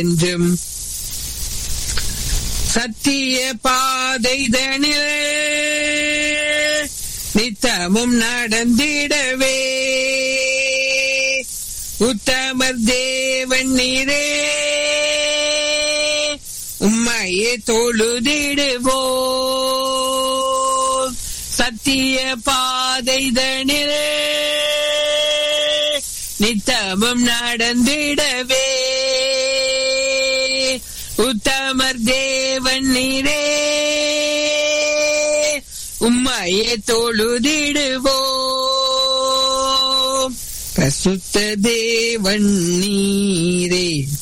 என்றும் சத்திய பாதைதனில் நித்தமும் நடந்திடவே உத்தமர் தேவன் நீரே உம்மையே தொழுதிடுவோ சத்திய பாதைதனில் நித்தமும் நடந்திடவே உத்தமர் தேவன் நீரே உம்மையே தொழுதிடுவோம் பிரசுத்த தேவன் நீரே